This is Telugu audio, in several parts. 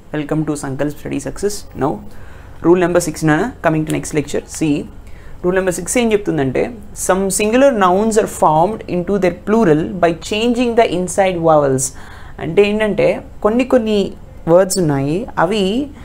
Welcome to Sankalp Study Success. Now, rule number 6 na coming to next lecture. See, rule number six ఏం చెప్తుందంటే some singular nouns are formed into their plural by changing the inside vowels అంటే ఏంటంటే కొన్ని కొన్ని వర్డ్స్ ఉన్నాయి అవి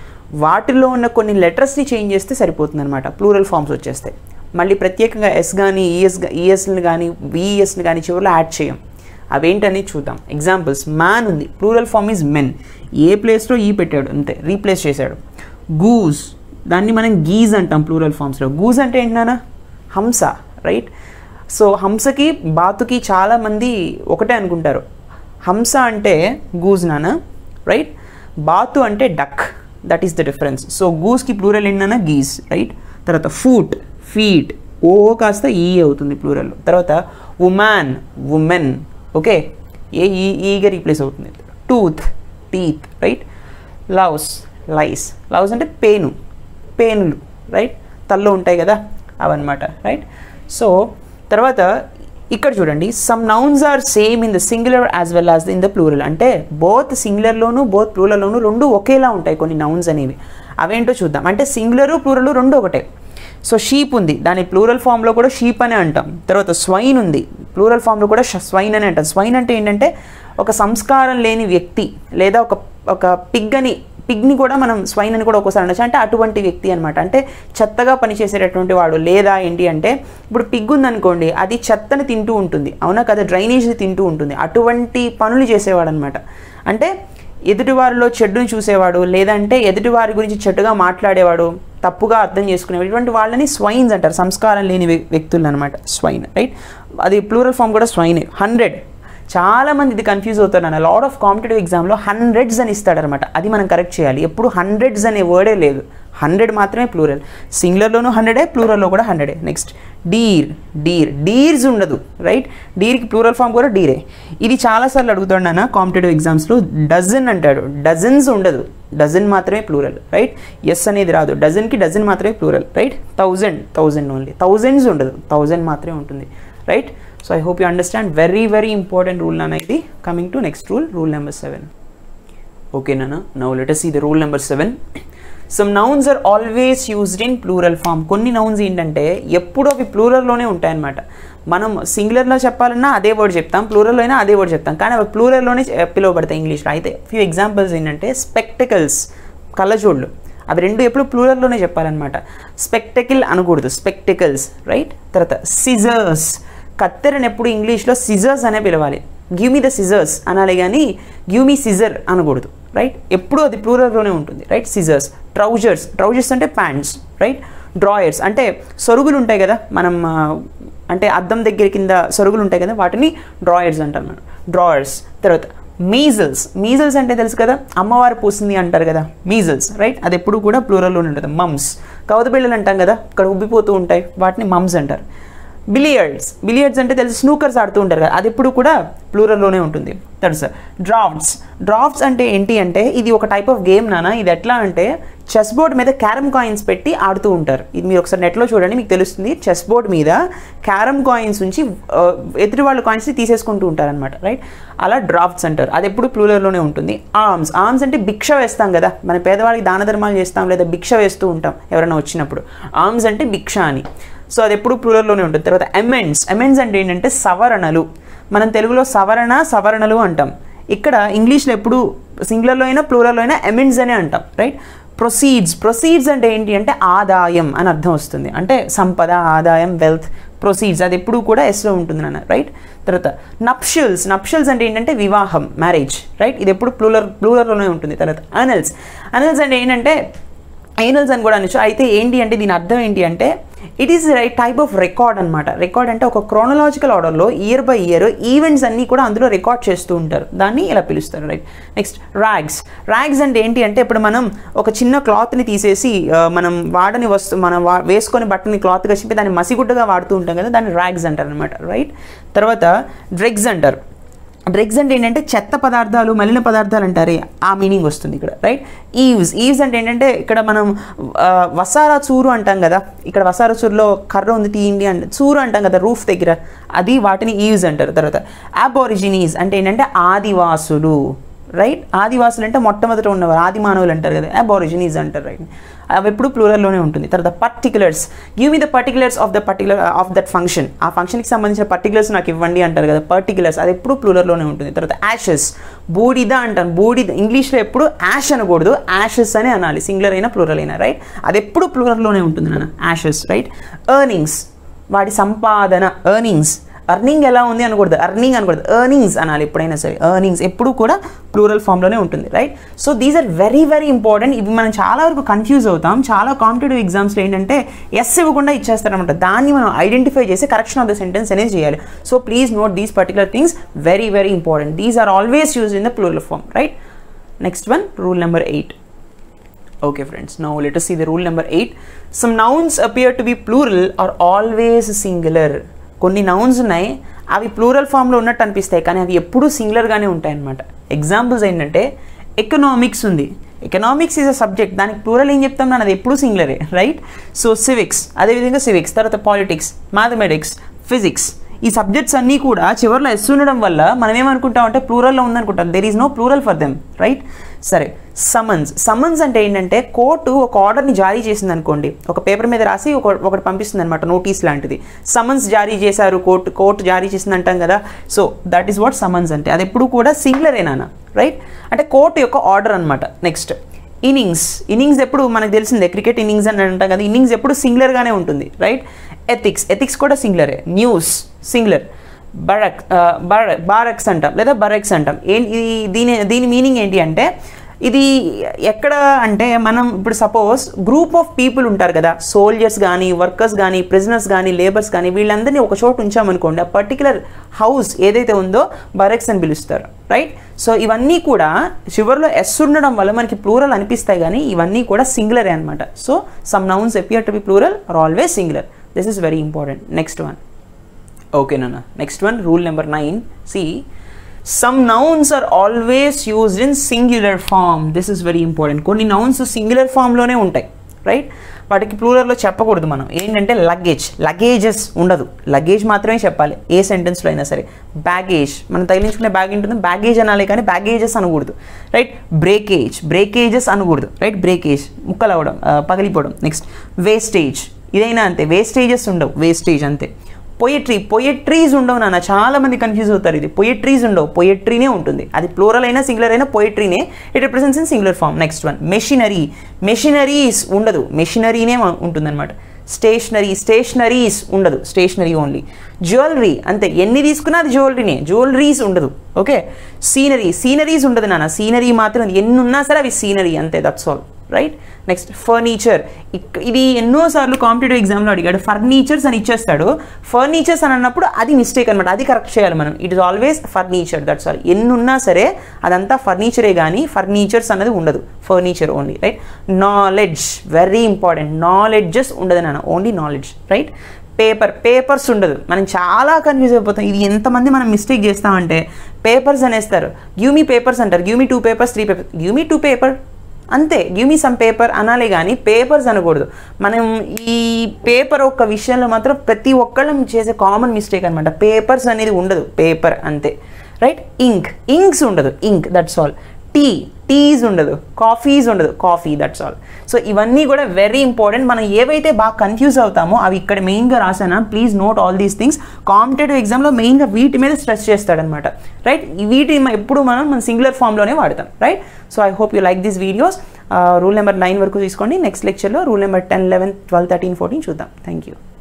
వాటిలో ఉన్న కొన్ని లెటర్స్ని చేంజ్ చేస్తే సరిపోతుంది అనమాట ప్లూరల్ ఫామ్స్ వచ్చేస్తాయి మళ్ళీ ప్రత్యేకంగా ఎస్ కానీ ఈఎస్ ఈఎస్ని కానీ విఈఎస్ని కానీ చివరిలో యాడ్ చేయం అవేంటని చూద్దాం ఎగ్జాంపుల్స్ మ్యాన్ ఉంది plural form is men A ప్లేస్లో ఈ పెట్టాడు అంతే రీప్లేస్ చేశాడు గూస్ దాన్ని మనం గీజ్ అంటాం ప్లూరల్ ఫామ్స్లో గూజ్ అంటే ఏంటన్నా హంస రైట్ సో హంసకి బాతుకి చాలామంది ఒకటే అనుకుంటారు హంస అంటే గూజ్ నాన్న రైట్ బాతు అంటే duck that is the difference so గూస్కి ప్లూరల్ ఏంటన్నా గీజ్ రైట్ తర్వాత ఫూట్ ఫీట్ ఓ కాస్త ఈ అవుతుంది ప్లూరల్ తర్వాత ఉమాన్ ఉమెన్ ఓకే ఏ ఈ ఈగా రీప్లేస్ అవుతుంది tooth teeth right louse lice louse అంటే పేను పేనులు రైట్ తల్లో ఉంటాయి కదా అవన్నమాట రైట్ సో తర్వాత ఇక్కడ చూడండి some nouns are same in the singular as well as in the plural అంటే బోత్ సింగులర్లోను బోత్ ప్లూరల్లోను రెండు ఒకేలా ఉంటాయి కొన్ని నౌన్స్ అనేవి అవేంటో చూద్దాం అంటే సింగులరు ప్లూరల్ రెండు ఒకటే సో షీప్ ఉంది దాని ప్లూరల్ ఫామ్లో కూడా షీప్ అనే అంటాం తర్వాత స్వైన్ ఉంది ప్లూరల్ ఫామ్లో కూడా స్వైన్ అని అంటాం స్వైన్ అంటే ఏంటంటే ఒక సంస్కారం లేని వ్యక్తి లేదా ఒక ఒక పిగ్ అని పిగ్ని కూడా మనం స్వైన్ అని కూడా ఒక్కోసారి అనొచ్చు అంటే అటువంటి వ్యక్తి అనమాట అంటే చెత్తగా పనిచేసేటటువంటి వాడు లేదా ఏంటి అంటే ఇప్పుడు పిగ్ ఉందనుకోండి అది చెత్తని తింటూ ఉంటుంది అవునా కదా డ్రైనేజ్ తింటూ ఉంటుంది అటువంటి పనులు చేసేవాడు అనమాట అంటే ఎదుటివారిలో చెడుని చూసేవాడు లేదంటే ఎదుటివారి గురించి చెడుగా మాట్లాడేవాడు తప్పుగా అర్థం చేసుకునేవాడు ఇటువంటి వాళ్ళని స్వైన్స్ అంటారు సంస్కారం లేని వ్యక్తులు అనమాట స్వైన్ రైట్ అది ప్లూరల్ ఫామ్ కూడా స్వైన్ హండ్రెడ్ చాలా మంది ఇది కన్ఫ్యూజ్ అవుతారు అన్న లాడ్ ఆఫ్ కాంపిటేటివ్ ఎగ్జామ్లో హండ్రెడ్స్ అని ఇస్తాడనమాట అది మనం కరెక్ట్ చేయాలి ఎప్పుడు హండ్రెడ్స్ అనే వర్డే లేదు హండ్రెడ్ మాత్రమే ప్లూరల్ సింగులర్లోనూ హండ్రెడే ప్లూరల్లో కూడా హండ్రెడే నెక్స్ట్ డీర్ డీర్ డీర్స్ ఉండదు రైట్ డీర్కి ప్లూరల్ ఫామ్ కూడా డీరే ఇది చాలాసార్లు అడుగుతాడు నాన్న కాంపిటేటివ్ ఎగ్జామ్స్లో డజన్ అంటాడు డజన్స్ ఉండదు డజన్ మాత్రమే ప్లూరల్ రైట్ ఎస్ అనేది రాదు డజన్కి డజన్ మాత్రమే plural right thousand thousand only thousands ఉండదు థౌజండ్ మాత్రమే ఉంటుంది right so I hope you understand very very important rule నాన్న ఇది coming to next rule rule number seven okay నాన్న నవ్ లెటస్ ఈ the rule number seven some nouns are always used in plural form కొన్ని నౌన్స్ ఏంటంటే ఎప్పుడు అవి ప్లూరల్లోనే ఉంటాయన్నమాట మనం సింగులర్లో చెప్పాలన్నా అదే వర్డ్ చెప్తాం ప్లూరల్లో అయినా అదే వర్డ్ చెప్తాం కానీ అవి ప్లూరల్లోనే పిలువబడతాయి ఇంగ్లీష్లో అయితే ఫ్యూ ఎగ్జాంపుల్స్ ఏంటంటే స్పెక్టికల్స్ కళ్ళజోళ్ళు అవి రెండు ఎప్పుడు ప్లూరల్లోనే చెప్పాలన్నమాట స్పెక్టకిల్ అనకూడదు స్పెక్టికల్స్ రైట్ తర్వాత సిజర్స్ కత్తెరని ఎప్పుడు ఇంగ్లీష్లో సిజర్స్ అనే పిలవాలి గివ్ మీ ద సిజర్స్ అనాలి కానీ గివ్ మీ సిజర్ అనకూడదు రైట్ ఎప్పుడూ అది ప్లూరల్లోనే ఉంటుంది రైట్ సిజర్స్ ట్రౌజర్స్ ట్రౌజర్స్ అంటే ప్యాంట్స్ రైట్ డ్రాయర్స్ అంటే సొరుగులు ఉంటాయి కదా మనం అంటే అద్దం దగ్గర కింద సొరుగులు ఉంటాయి కదా వాటిని డ్రాయర్స్ అంటాం మనం డ్రాయర్స్ తర్వాత మీజల్స్ మీజల్స్ అంటే తెలుసు కదా అమ్మవారు పూసింది అంటారు కదా మీజల్స్ రైట్ అది ఎప్పుడు కూడా ప్లూరల్లోనే ఉంటుంది మమ్స్ కవత బిళ్ళలు అంటాం కదా ఇక్కడ ఉబ్బిపోతూ ఉంటాయి వాటిని మమ్స్ అంటారు బిలియర్డ్స్ బిలియర్డ్స్ అంటే తెలిసి స్నూకర్స్ ఆడుతూ ఉంటారు కదా అది ఎప్పుడు కూడా ప్లూరల్లోనే ఉంటుంది తెలుసా డ్రాఫ్ట్స్ డ్రాఫ్ట్స్ అంటే ఏంటి అంటే ఇది ఒక టైప్ ఆఫ్ గేమ్ నానా ఇది ఎట్లా అంటే చెస్ బోర్డ్ మీద క్యారమ్ కాయిన్స్ పెట్టి ఆడుతూ ఉంటారు ఇది మీరు ఒకసారి నెట్లో చూడండి మీకు తెలుస్తుంది చెస్ బోర్డ్ మీద క్యారమ్ కాయిన్స్ నుంచి ఎదుటి వాళ్ళ కాయిన్స్ని తీసేసుకుంటూ ఉంటారనమాట రైట్ అలా డ్రాఫ్ట్స్ అంటారు అది ఎప్పుడు ప్లూరల్లోనే ఉంటుంది ఆర్మ్స్ ఆర్మ్స్ అంటే భిక్ష వేస్తాం కదా మన పేదవాళ్ళకి దాన ధర్మాలు చేస్తాం లేదా భిక్ష వేస్తూ ఉంటాం ఎవరైనా వచ్చినప్పుడు ఆర్మ్స్ అంటే భిక్ష అని సో అది ఎప్పుడు ప్లూరల్లోనే ఉంటుంది తర్వాత ఎమెండ్స్ ఎమెండ్స్ అంటే ఏంటంటే సవరణలు మనం తెలుగులో సవరణ సవరణలు అంటాం ఇక్కడ ఇంగ్లీష్లో ఎప్పుడు సింగులర్లో అయినా ప్లూరల్లో అయినా ఎమెండ్స్ అనే అంటాం రైట్ ప్రొసీడ్స్ ప్రొసీడ్స్ అంటే ఏంటి అంటే ఆదాయం అని అర్థం వస్తుంది అంటే సంపద ఆదాయం వెల్త్ ప్రొసీడ్స్ అది ఎప్పుడు కూడా ఎస్లో ఉంటుంది నాన్న రైట్ తర్వాత నప్షల్స్ నప్షల్స్ అంటే ఏంటంటే వివాహం మ్యారేజ్ రైట్ ఇది ఎప్పుడు ప్లూలర్ ప్లూలర్లోనే ఉంటుంది తర్వాత అనల్స్ అనల్స్ అంటే ఏంటంటే ఐనల్స్ అని కూడా అనొచ్చు అయితే ఏంటి అంటే దీని అర్థం ఏంటి అంటే it is right type of record అనమాట రికార్డ్ అంటే ఒక క్రోనలాజికల్ ఆర్డర్లో ఇయర్ బై ఇయర్ ఈవెంట్స్ అన్నీ కూడా అందులో రికార్డ్ చేస్తూ ఉంటారు దాన్ని ఇలా పిలుస్తారు రైట్ నెక్స్ట్ ర్యాగ్స్ ర్యాగ్స్ అంటే ఏంటి అంటే ఇప్పుడు మనం ఒక చిన్న క్లాత్ని తీసేసి మనం వాడని వస్తు మనం వా వేసుకొని బట్టని క్లాత్గా చెప్పి దాన్ని మసిగుడ్డగా వాడుతూ ఉంటాం కదా దాన్ని ర్యాగ్స్ అంటారు అనమాట రైట్ తర్వాత డ్రగ్స్ అంటారు డ్రగ్స్ అంటే ఏంటంటే చెత్త పదార్థాలు మలిన పదార్థాలు అంటారే ఆ మీనింగ్ వస్తుంది ఇక్కడ రైట్ ఈవ్స్ ఈవ్స్ అంటే ఏంటంటే ఇక్కడ మనం వసారా చూరు అంటాం కదా ఇక్కడ వసారా చూరులో కర్ర ఉంది తీయండి అంటే చూరు అంటాం కదా రూఫ్ దగ్గర అది వాటిని ఈవ్స్ అంటారు తర్వాత అబోరిజినీస్ అంటే ఏంటంటే ఆదివాసులు రైట్ ఆదివాసులు అంటే మొట్టమొదట ఉన్నవారు ఆది మానవులు అంటారు కదా అబారిజినీస్ అంటారు రైట్ అవి ఎప్పుడు ప్లూరల్లోనే ఉంటుంది తర్వాత particulars give me the particulars of the particular of that function ఆ ఫంక్షన్కి సంబంధించిన పర్టికులర్స్ నాకు ఇవ్వండి అంటారు కదా పర్టికులర్స్ అది ఎప్పుడు ప్లూరల్లోనే ఉంటుంది తర్వాత యాషెస్ బూడిద అంటాను బూడిద ఇంగ్లీష్లో ఎప్పుడు యాష్ అనకూడదు యాషెస్ అని అనాలి సింగులర్ అయినా ప్లూరల్ అయినా రైట్ అది ఎప్పుడు ప్లూరల్లోనే ఉంటుంది నాన్న యాషెస్ రైట్ ఎర్నింగ్స్ వాడి సంపాదన ఎర్నింగ్స్ అర్నింగ్ ఎలా ఉంది అనకూడదు అర్నింగ్ అనకూడదు ఎర్నింగ్స్ అనాలి ఎప్పుడైనా సరే ఎర్నింగ్స్ ఎప్పుడు కూడా ప్లూరల్ ఫామ్లోనే ఉంటుంది right so these are very very important ఇవి మనం చాలా వరకు కన్ఫ్యూజ్ అవుతాం చాలా కాంపిటేటివ్ ఎగ్జామ్స్లో ఏంటంటే ఎస్ ఇవ్వకుండా ఇచ్చేస్తారనమాట దాన్ని మనం ఐడెంటిఫై చేసి కరెక్షన్ ఆఫ్ ద సెంటెన్స్ అనేది చేయాలి so please note these particular things very very important these are always use in the plural form right next one rule number eight Okay, friends. Now let us see the rule number 8. Some nouns appear to be plural or always singular. కొన్ని నౌన్స్ ఉన్నాయి అవి ప్లూరల్ ఫామ్లో ఉన్నట్టు అనిపిస్తాయి కానీ అవి ఎప్పుడూ సింగులర్గానే ఉంటాయి అనమాట ఎగ్జాంపుల్స్ ఏంటంటే ఎకనామిక్స్ ఉంది ఎకనామిక్స్ ఈజ్ అ సబ్జెక్ట్ దానికి ప్లూరల్ ఏం చెప్తాం నేను అది ఎప్పుడు సింగులరే రైట్ సో సివిక్స్ అదేవిధంగా సివిక్స్ తర్వాత పాలిటిక్స్ మ్యాథమెటిక్స్ ఫిజిక్స్ ఈ సబ్జెక్ట్స్ అన్నీ కూడా చివరిలో ఎస్ ఉండడం వల్ల మనం ఏమనుకుంటాం అంటే ప్లూరల్లో ఉందనుకుంటాం there is no plural for them right సరే సమన్స్ సమన్స్ అంటే ఏంటంటే కోర్టు ఒక ఆర్డర్ని జారీ చేసింది అనుకోండి ఒక పేపర్ మీద రాసి ఒక ఒకటి పంపిస్తుంది అనమాట నోటీస్ లాంటిది సమన్స్ జారీ చేశారు కోర్టు కోర్టు జారీ చేసింది అంటాం కదా so that is what summons అంటే అది ఎప్పుడు కూడా సింగులరేనా రైట్ అంటే కోర్టు యొక్క ఆర్డర్ అనమాట నెక్స్ట్ ఇన్నింగ్స్ ఇన్నింగ్స్ ఎప్పుడు మనకు తెలిసిందే క్రికెట్ ఇన్నింగ్స్ అని అంటాం కదా ఇన్నింగ్స్ ఎప్పుడు సింగులర్గానే ఉంటుంది రైట్ ఎథిక్స్ ఎథిక్స్ కూడా సింగులరే న్యూస్ సింగులర్ బరక్ బారక్స్ అంటాం లేదా బరక్స్ అంటాం ఏ ఇది దీని దీని మీనింగ్ ఏంటి అంటే ఇది ఎక్కడ అంటే మనం ఇప్పుడు సపోజ్ గ్రూప్ ఆఫ్ పీపుల్ ఉంటారు కదా సోల్జర్స్ కానీ వర్కర్స్ కానీ ప్రిజనర్స్ కానీ లేబర్స్ కానీ వీళ్ళందరినీ ఒక చోట ఉంచామనుకోండి ఆ పర్టికులర్ హౌస్ ఏదైతే ఉందో బరెక్స్ అని పిలుస్తారు రైట్ సో ఇవన్నీ కూడా చివరిలో ఎస్ ఉండడం వల్ల మనకి ప్లూరల్ అనిపిస్తాయి కానీ ఇవన్నీ కూడా సింగులరే అనమాట so some nouns appear to be plural are always singular this is very important next one okay నాన్న next one rule number nine see some nouns are always used in singular form this is very important కొన్ని నౌన్స్ సింగులర్ ఫామ్లోనే ఉంటాయి రైట్ వాటికి ప్లూరల్లో చెప్పకూడదు మనం ఏంటంటే లగేజ్ లగేజెస్ ఉండదు లగేజ్ మాత్రమే చెప్పాలి ఏ సెంటెన్స్లో అయినా సరే బ్యాగేజ్ మనం తగిలించుకునే బ్యాగ్ ఉంటుంది బ్యాగేజ్ అనాలి కానీ బ్యాగేజెస్ అనకూడదు రైట్ బ్రేకేజ్ బ్రేకేజెస్ అనకూడదు రైట్ బ్రేకేజ్ ముక్కలు అవ్వడం పగిలిపోవడం నెక్స్ట్ వేస్టేజ్ ఇదైనా అంతే వేస్టేజెస్ ఉండవు వేస్టేజ్ అంతే పొయట్రీ పొయట్రీస్ ఉండవు నాన్న చాలా మంది కన్ఫ్యూజ్ అవుతారు ఇది పొయట్రీస్ ఉండవు పొయట్రీనే ఉంటుంది అది ప్లూరల్ అయినా సింగులర్ అయినా పొయట్రీనే it represents in singular form next one machinery machineries ఉండదు మెషినరీనే ఉంటుందన్నమాట స్టేషనరీ స్టేషనరీస్ ఉండదు స్టేషనరీ ఓన్లీ జ్యువెలరీ అంతే ఎన్ని తీసుకున్నా అది జ్యువెలరీనే జ్యువెలరీస్ ఉండదు ఓకే సీనరీ సీనరీస్ ఉండదు నాన్న సీనరీ మాత్రం ఎన్ని ఉన్నా సరే అవి సీనరీ అంతే that's all right next furniture ఇది ఎన్నోసార్లు కాంపిటేటివ్ ఎగ్జామ్లో అడిగాడు ఫర్నిచర్స్ అని ఇచ్చేస్తాడు ఫర్నిచర్స్ అని అన్నప్పుడు అది మిస్టేక్ అనమాట అది కరెక్ట్ చేయాలి మనం it is always furniture that's all ఎన్ని ఉన్నా సరే అదంతా ఫర్నిచరే కానీ ఫర్నిచర్స్ అనేది ఉండదు furniture only right knowledge very important knowledges ఉండదు నాన్న only knowledge right paper papers ఉండదు మనం చాలా కన్ఫ్యూజ్ అయిపోతాం ఇది ఎంతమంది మనం మిస్టేక్ చేస్తామంటే పేపర్స్ అనేస్తారు గివ్ మీ పేపర్స్ అంటారు give me two papers three papers give me two paper అంతే గివ్ మీ సమ్ పేపర్ అనాలి కానీ పేపర్స్ అనకూడదు మనం ఈ పేపర్ ఒక్క విషయంలో మాత్రం ప్రతి ఒక్కళ్ళం చేసే కామన్ మిస్టేక్ అనమాట పేపర్స్ అనేది ఉండదు పేపర్ అంతే రైట్ ఇంక్ ఇంక్స్ ఉండదు ink that's all tea teas ఉండదు కాఫీస్ ఉండదు కాఫీ దట్స్ ఆల్ సో ఇవన్నీ కూడా వెరీ ఇంపార్టెంట్ మనం ఏవైతే బాగా కన్ఫ్యూజ్ అవుతామో అవి ఇక్కడ మెయిన్గా రాసానా please note all these things competitive ఎగ్జామ్లో మెయిన్గా వీటి మీద స్ట్రెస్ చేస్తాడనమాట రైట్ వీటి ఎప్పుడు మనం మన సింగులర్ ఫామ్లోనే వాడతాం right so I hope you like these videos rule number nine వరకు తీసుకోండి నెక్స్ట్ లెక్చర్లో rule number ten eleven twelve thirteen fourteen చూద్దాం థ్యాంక్ యూ